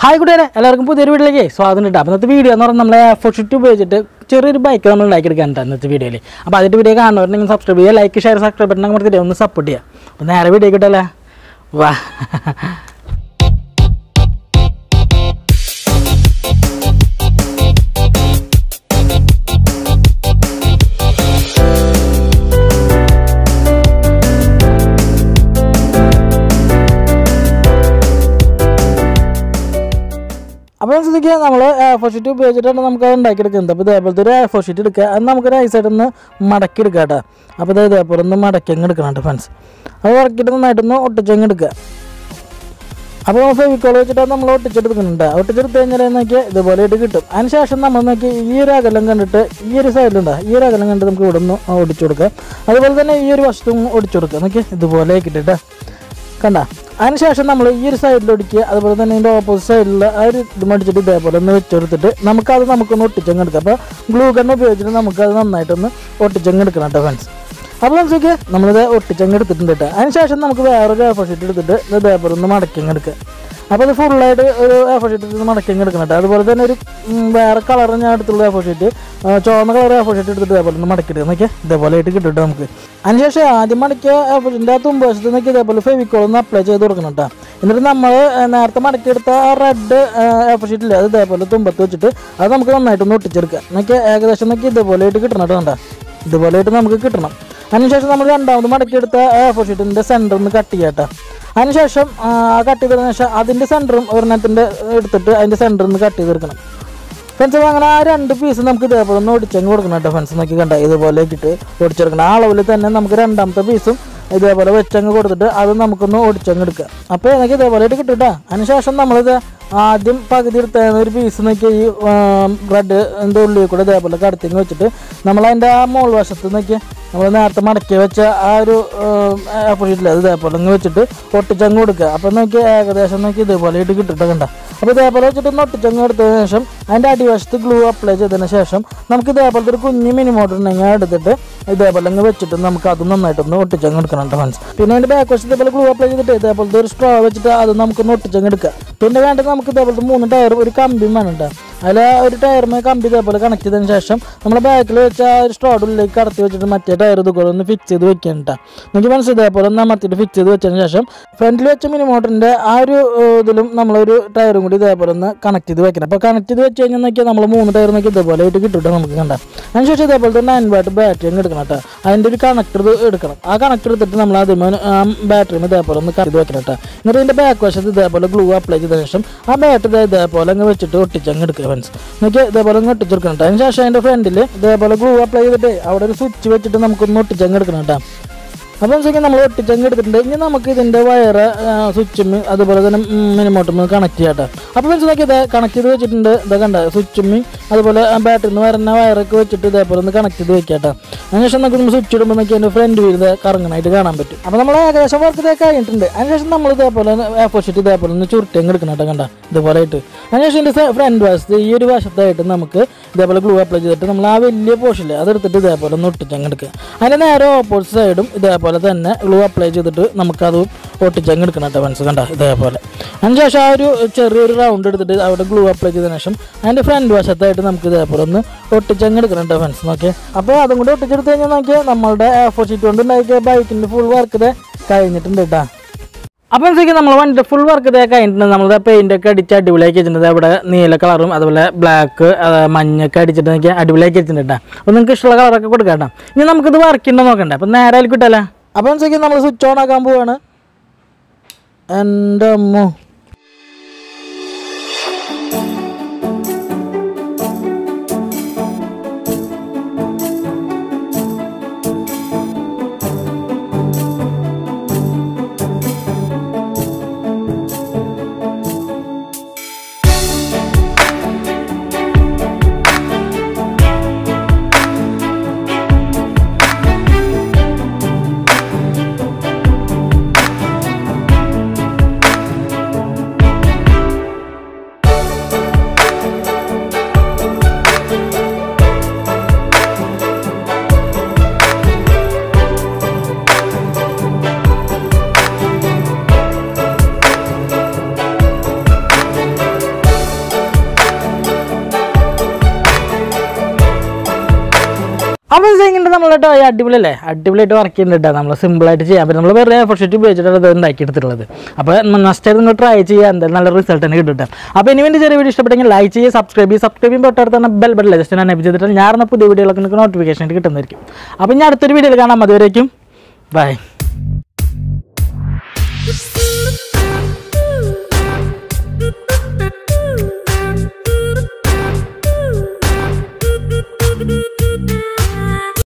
hi കൂട്ടുകാരെ എല്ലാവർക്കും പുതിയൊരു വീട്ടിലേക്ക് സ്വാഗതം കിട്ടും അപ്പോൾ ഇന്നത്തെ വീഡിയോ എന്ന് പറഞ്ഞാൽ നമ്മളെ ഫോഷിറ്റ് ഉപയോഗിച്ചിട്ട് ചെറിയൊരു ബൈക്ക് നമ്മൾ ഉണ്ടാക്കിയെടുക്കാനുണ്ട് ഇന്നത്തെ വീഡിയോയിൽ അപ്പോൾ അതിൻ്റെ വീഡിയോ കാണുന്നവരുണ്ടെങ്കിൽ സബ്സ്ക്രൈബ് ചെയ്യുക ലൈക്ക് ഷെയർ സബ്സ്ക്രൈബ് ബട്ടൺ അമർത്തിട്ട് ഒന്ന് സപ്പോർട്ട് ചെയ്യുക അപ്പോൾ നേരെ വീഡിയോ കിട്ടല്ലേ വാ അപ്പോൾ ശ്രദ്ധിക്കുക നമ്മൾ എയർഫോർ ഷീറ്റ് ഉപയോഗിച്ചിട്ടാണ് നമുക്ക് അത് ഉണ്ടാക്കിയെടുക്കുന്നത് അപ്പോൾ ഇതേപോലത്തെ ഒരു എയർഫോർ ഷീറ്റ് എടുക്കുക അത് നമുക്കൊരു ഐസൈഡിൽ നിന്ന് മടക്കി എടുക്കുക കേട്ടോ അപ്പോൾ ഇത് ഇതേപോലെ ഒന്ന് മടക്കി അങ്ങ് എടുക്കണം കേട്ടോ ഫ്രണ്ട്സ് അത് മടക്കിയിട്ട് നന്നായിട്ടൊന്ന് ഒട്ടിച്ചങ്ങ് എടുക്കുക അപ്പോൾ ഫെവിക്കോൾ വെച്ചിട്ട് നമ്മൾ ഒട്ടിച്ചെടുക്കുന്നുണ്ട് ഒട്ടിച്ചെടുത്ത് കഴിഞ്ഞാൽ നോക്കിയാൽ ഇതുപോലെ ആയിട്ട് കിട്ടും അതിന് ശേഷം നമ്മൾ നോക്കി ഈ ഒരു അകലം കണ്ടിട്ട് ഈ ഒരു സൈഡിലുണ്ട് ഈ ഒരു അകലം കണ്ടിട്ട് നമുക്ക് ഇവിടെ നിന്ന് ഒടിച്ചു കൊടുക്കുക അതുപോലെ തന്നെ ഈ ഒരു വശത്തും ഒടിച്ചു കൊടുക്കുക നോക്കി ഇതുപോലെ ആക്കിയിട്ട് കണ്ട അതിനുശേഷം നമ്മൾ ഈ ഒരു സൈഡിൽ ഒടിക്കുക അതുപോലെ തന്നെ ഇതിൻ്റെ ഓപ്പോസിറ്റ് സൈഡിൽ ആ ഒരു ഇത് മടിച്ചിട്ട് ഇതേപോലെ ഒന്ന് വെച്ചെടുത്തിട്ട് നമുക്കത് നമുക്കൊന്ന് ഒട്ടിച്ചങ്ങ് എടുക്കാം അപ്പോൾ ഗ്ലൂ ഗൺ ഉപയോഗിച്ചിട്ട് നമുക്കത് നന്നായിട്ടൊന്ന് ഒട്ടിച്ചങ്ങ് എടുക്കണം കേട്ടോ ഫ്രണ്ട്സ് അപ്പോൾ മനസ്സിലേക്ക് നമ്മളിത് ഒട്ടിച്ചങ്ങ് എടുത്തിട്ടുണ്ട് കേട്ടോ അതിനുശേഷം നമുക്ക് വേറൊരു എയർഫോർ ഷീറ്റ് എടുത്തിട്ട് ഇത് ഇതേപോലെ ഒന്ന് മടക്കിങ്ങ് എടുക്കുക അപ്പോൾ ഇത് ഫുള്ളായിട്ട് ഒരു എയർഫോർ ഷീറ്റ് എടുത്ത് മടക്കിങ്ങ് എടുക്കണം കേട്ടോ അതുപോലെ തന്നെ ഒരു ഉം, വേറെ കളർ ഞാൻ എടുത്തുള്ള എയർഫോർ ഷീറ്റ് ചുവന്ന കളർ എയർഫോർ ഷീറ്റ് എടുത്തിട്ട് ഇതേപോലെ ഒന്ന് മടക്കിയിട്ട് നോക്കിയാൽ ഇതേപോലെ ആയിട്ട് കിട്ടും കേട്ടോ നമുക്ക് അതിനുശേഷം ആദ്യം മടക്കിയ എയർഫോർ ഷീറ്റിൻ്റെ ആ തുമ്പശത്ത് നോക്കി ഇതേപോലെ ഫെവിക്കോൾ ഒന്ന് അപ്ലൈ ചെയ്ത് കൊടുക്കണം കേട്ടോ എന്നിട്ട് നമ്മൾ നേരത്തെ മടക്കിയെടുത്ത ആ റെഡ് എയർഫോർ ഷീറ്റില്ലേ അത് ഇതേപോലെ തുമ്പത്ത് വെച്ചിട്ട് അത് നമുക്ക് നന്നായിട്ടൊന്ന് ഒട്ടിച്ചെടുക്കുക നോക്കി ഏകദേശം നോക്കി ഇതേപോലെ ആയിട്ട് കിട്ടണം കേട്ടോ കണ്ടോ ഇതുപോലെ ആയിട്ട് നമുക്ക് കിട്ടണം അതിനുശേഷം നമ്മൾ രണ്ടാമത് മടക്കിയെടുത്ത എയർഫോർ ഷീറ്റിൻ്റെ സെൻറ്ററിൽ നിന്ന് കട്ട് ചെയ്യാട്ടോ അതിനുശേഷം ആ കട്ട് ചെയ്തതിനു ശേഷം അതിൻ്റെ സെൻറ്ററും ഒരെണ്ണത്തിൻ്റെ എടുത്തിട്ട് അതിൻ്റെ സെൻറ്ററിൽ നിന്ന് കട്ട് ചെയ്തെടുക്കണം ഫ്രണ്ട്സ് അങ്ങനെ ആ രണ്ട് പീസ് നമുക്ക് ഇതേപോലെ ഒന്ന് ഒടിച്ചങ്ങ് കൊടുക്കണം കേട്ടോ ഫ്രണ്ട്സ് നോക്കി കണ്ട ഇതുപോലെ ഇട്ടിട്ട് ഒടിച്ചെടുക്കണം ആ അളവിൽ തന്നെ നമുക്ക് രണ്ടാമത്തെ പീസും ഇതേപോലെ വെച്ചങ്ങ് കൊടുത്തിട്ട് അത് നമുക്കൊന്ന് ഒടിച്ചങ്ങ് എടുക്കുക അപ്പോൾ എനിക്ക് ഇതേപോലെ ആയിട്ട് കിട്ടും കേട്ടോ അതിനുശേഷം നമ്മളിത് ആദ്യം പകുതി എടുത്ത ഒരു പീസ് നോക്കി ഈ ബ്രെഡ് എൻ്റെ ഉള്ളിൽ കൂടെ ഇതേപോലെ കടത്തിങ്ങ് വെച്ചിട്ട് നമ്മൾ അതിൻ്റെ ആ മോൾ വശത്ത് നോക്കി നമ്മൾ നേരത്തെ മടക്കി വെച്ച ആ ഒരു അപ്പോഴില്ല അത് ഇതേപോലെ അങ്ങ് വെച്ചിട്ട് ഒട്ടിച്ചങ്ങ് കൊടുക്കുക അപ്പോൾ നോക്കി ഏകദേശം നോക്കി ഇതേപോലെ ആയിട്ട് കിട്ടിട്ട് കണ്ട അപ്പോൾ ഇതേപോലെ വെച്ചിട്ട് ഒന്ന് ഒട്ടിച്ചങ്ങ് എടുത്തതിന് ശേഷം അതിൻ്റെ അടിവശത്ത് ഗ്ലൂ അപ്ലൈ ചെയ്തതിന് ശേഷം നമുക്ക് ഇതേപോലത്തെ ഒരു കുഞ്ഞ് മിനി മോട്ടർ ഉണ്ടെങ്കിൽ എടുത്തിട്ട് ഇതേപോലെ അങ്ങ് വെച്ചിട്ട് നമുക്ക് അത് നന്നായിട്ടൊന്ന് ഒട്ടിച്ചങ്ങ് എടുക്കണം കേട്ടോ ഫ്രണ്ട്സ് പിന്നെ അതിൻ്റെ ബാക്ക് വശത്ത് ഇതേപോലെ ഗ്ലൂ അപ്ലൈ ചെയ്തിട്ട് ഇതേപോലത്തെ ഒരു സ്ട്രോ വെച്ചിട്ട് അത് നമുക്കൊന്ന് ഒട്ടിച്ചങ്ങ് എടുക്കുക പിന്നെ വേണ്ടത് നമുക്ക് ഇതേപോലത്തെ മൂന്ന് ടയർ ഒരു കമ്പിയും വേണം കേട്ടോ അതിൽ ഒരു ടയറുമേ കമ്പി ഇതേപോലെ കണക്ട് ചെയ്തതിന് ശേഷം നമ്മൾ ബാക്കിൽ വെച്ച ആ ഒരു സ്ട്രോഡ് ഉള്ളിലേക്ക് കടത്തി വെച്ചിട്ട് മറ്റേ ടയർ ഇതുപോലെ ഒന്ന് ഫിക്സ് ചെയ്ത് വെക്കണം കേട്ടോ നമുക്ക് മനസ്സിൽ ഇതേപോലെ ഒന്ന് അമർത്തിയിട്ട് ഫിക്സ് ചെയ്ത് വെച്ചതിന് ശേഷം ഫ്രണ്ടിൽ വെച്ച മിനി മോട്ടറിൻ്റെ ആ ഒരു ഏഹ്, ഇതിലും നമ്മളൊരു ടയറും കൂടി ഇതേപോലെ ഒന്ന് കണക്ട് ചെയ്ത് വെക്കണം അപ്പോൾ കണക്ട് ചെയ്ത് വെച്ച് കഴിഞ്ഞാൽ നോക്കിയാൽ നമ്മൾ മൂന്ന് ടയർ നോക്കി ഇതേപോലെ ആയിട്ട് കിട്ടും കേട്ടോ നമുക്ക് കണ്ട അതിനുശേഷം ഇതേപോലെ തന്നെ നയൻ ബാറ്റ് ബാറ്ററി അങ്ങ് എടുക്കണം കേട്ടോ അതിൻ്റെ ഒരു കണക്ടർ എടുക്കണം ആ കണക്ടർ എടുത്തിട്ട് നമ്മൾ ആദ്യമേ ബാറ്ററിയും ഇതേപോലെ ഒന്ന് കരുതി വെക്കണം കേട്ടോ എന്നിട്ട് ഇതിൻ്റെ ബാക്ക് വശത്ത് ഇതേപോലെ ഗ്ലൂ അപ്ലൈ ചെയ്തതിന് ശേഷം ആ ബാറ്ററി ഇതേപോലെ അങ്ങ് വെച്ചിട്ട് ഒട്ടിച്ചങ്ങ് എടുക്കുക ഫ്രണ്ട്സ് നോക്കിയാൽ ഇതേപോലെ അങ്ങ് ഒട്ടിച്ചെടുക്കണം കേട്ടോ അതിന് ശേഷം അതിൻ്റെ ഫ്രണ്ടിൽ ഇതേപോലെ ഗ്ലൂ അപ്ലൈ ചെയ്തിട്ട് അവിടെ ഒരു സ്വിച്ച് വെച്ചിട്ട് നമുക്കൊന്ന് ഒട്ടിച്ചങ്ങ് എടുക്കണം കേട്ടോ അപ്പോൾ വെച്ചാൽ നമ്മൾ ഒട്ടിച്ചങ്ങ് എടുത്തിട്ടുണ്ട് ഇനി നമുക്ക് ഇതിൻ്റെ വയറ് സ്വിച്ചും അതുപോലെ തന്നെ മിനിമോട്ടും കണക്ട് ചെയ്യാം കേട്ടോ അപ്പോൾ വെച്ച് നോക്കി ഇത് കണക്ട് ചെയ്ത് വെച്ചിട്ടുണ്ട് ഇത് കണ്ട സ്വിച്ചും അതുപോലെ ബാറ്ററിയിൽ നിന്ന് വരുന്ന വയറൊക്കെ വെച്ചിട്ട് ഇതേപോലെ ഒന്ന് കണക്ട് ചെയ്ത് വെക്കാം കേട്ടോ അതിനുശേഷം നമുക്ക് നമ്മൾ സ്വിച്ച് ഇടുമ്പോൾ നോക്കി അതിൻ്റെ ഫ്രണ്ട് വീൽ ഇത് കറങ്ങാനായിട്ട് കാണാൻ പറ്റും അപ്പോൾ നമ്മൾ ഏകദേശം വർക്ക് ഇതൊക്കെ കഴിഞ്ഞിട്ടുണ്ട് അതിനുശേഷം നമ്മൾ ഇതേപോലെ ഓപ്പോസിറ്റ് ഇതേപോലെ ഒന്ന് ചുരുട്ടി അങ്ങ് എടുക്കണം കേട്ടോ കണ്ട ഇതുപോലെ ആയിട്ട് അതിനുശേഷം ഇതിൻ്റെ ഫ്രണ്ട് വശത്ത് ഈ ഒരു വശത്തായിട്ട് നമുക്ക് ഇതേപോലെ ഗ്ലൂ അപ്ലൈ ചെയ്തിട്ട് നമ്മൾ ആ വലിയ പോർഷനിൽ അതെടുത്തിട്ട് ഇതേപോലെ ഒന്ന് ഒട്ടിച്ചങ്ങ് എടുക്കുക അതിൻ്റെ നേരെ ഓപ്പോസിറ്റ് സൈഡും ഇതേപോലെ തന്നെ ഗ്ലൂ അപ്ലൈ ചെയ്തിട്ട് നമുക്കത് ഒട്ടിച്ചങ്ങ് എടുക്കണം കേട്ടോ മനസ്സ് കണ്ട ഇതേപോലെ അതിനുശേഷം ആ ഒരു ചെറിയൊരു റൗണ്ട് എടുത്തിട്ട് അവിടെ ഗ്ലൂ അപ്ലൈ ചെയ്തതിന് ശേഷം അതിൻ്റെ ഫ്രണ്ട് വശത്തായിട്ട് നമുക്ക് ഇതേപോലെ ഒന്ന് ഒട്ടിച്ചങ്ങ് എടുക്കണം കേട്ടോ ഫ്രണ്ട്സ് നോക്കിയാൽ അപ്പോൾ അതും കൂടി ഒട്ടിച്ചെടുത്ത് കഴിഞ്ഞാൽ നോക്കിയാൽ നമ്മളുടെ എയർഫോർ ഷീറ്റ് കൊണ്ട് ഉണ്ടാക്കിയ ബൈക്കിൻ്റെ ഫുൾ വർക്ക് ഇത് കഴിഞ്ഞിട്ടുണ്ട് കേട്ടോ അപ്പോൾ ശരിക്കും നമ്മൾ വണ്ടി ഫുൾ വർക്ക് ഇതൊക്കെ കഴിഞ്ഞിട്ടുണ്ട് നമ്മളുടെ പെയിൻ്റ് ഒക്കെ അടിച്ച് അടിപൊളിയാക്കി വെച്ചിട്ടുണ്ട് അവിടെ നീല കളറും അതുപോലെ ബ്ലാക്ക് മഞ്ഞൊക്കെ അടിച്ചിട്ട് നോക്കി അടിപൊളിയാക്കി വെച്ചിട്ടുണ്ട് കേട്ടോ അപ്പോൾ നിങ്ങൾക്ക് ഇഷ്ടമുള്ള കളറൊക്കെ കൊടുക്കാം കേട്ടോ ഇനി നമുക്കിത് വർക്ക് ഉണ്ടോ നോക്കണ്ടേ അപ്പോൾ നേരെ അതിൽ കിട്ടല്ലേ അപ്പോൾ ശരിക്കും നമ്മൾ സ്വിച്ച് ഓൺ ആക്കാൻ പോവാണ് എൻ്റെ അമ്മോ അപ്പോൾ ഇത് ഇങ്ങനെ നമ്മളായിട്ട് അടിപൊളിയല്ലേ അടിപൊളിയായിട്ട് വർക്ക് ചെയ്യുന്നുണ്ട് നമ്മൾ സിമ്പിളായിട്ട് ചെയ്യാൻ പറ്റും നമ്മൾ വെറുതെ എഫർ ഷീറ്റ് ഉപയോഗിച്ചിട്ടാണ് ഇത് ഉണ്ടാക്കിയെടുത്തിട്ടുള്ളത് അപ്പോൾ നഷ്ടമായിട്ട് നിങ്ങൾ ട്രൈ ചെയ്യുക എന്തായാലും നല്ല റിസൾട്ട് തന്നെ കിട്ടും അപ്പോൾ ഇനി വേണ്ടി ചെറിയ വീഡിയോ ഇഷ്ടപ്പെട്ടെങ്കിൽ ലൈക്ക് ചെയ്യുക സബ്സ്ക്രൈബ് ചെയ്യുക സബ്സ്ക്രൈബ് ചെയ്യുമ്പോൾ തൊട്ടടുത്ത് തന്നെ ബെൽ ബെല്ല ജസ്റ്റ് ഞാൻ എബി ചെയ്തിട്ട് ഞാറുന്ന പുതിയ വീഡിയോകളൊക്കെ നിങ്ങൾക്ക് നോട്ടിഫിക്കേഷൻ കിട്ടുന്നതായിരിക്കും അപ്പോൾ ഇനി അടുത്തൊരു വീഡിയോയിൽ കാണാം അതുവരേക്കും ബൈ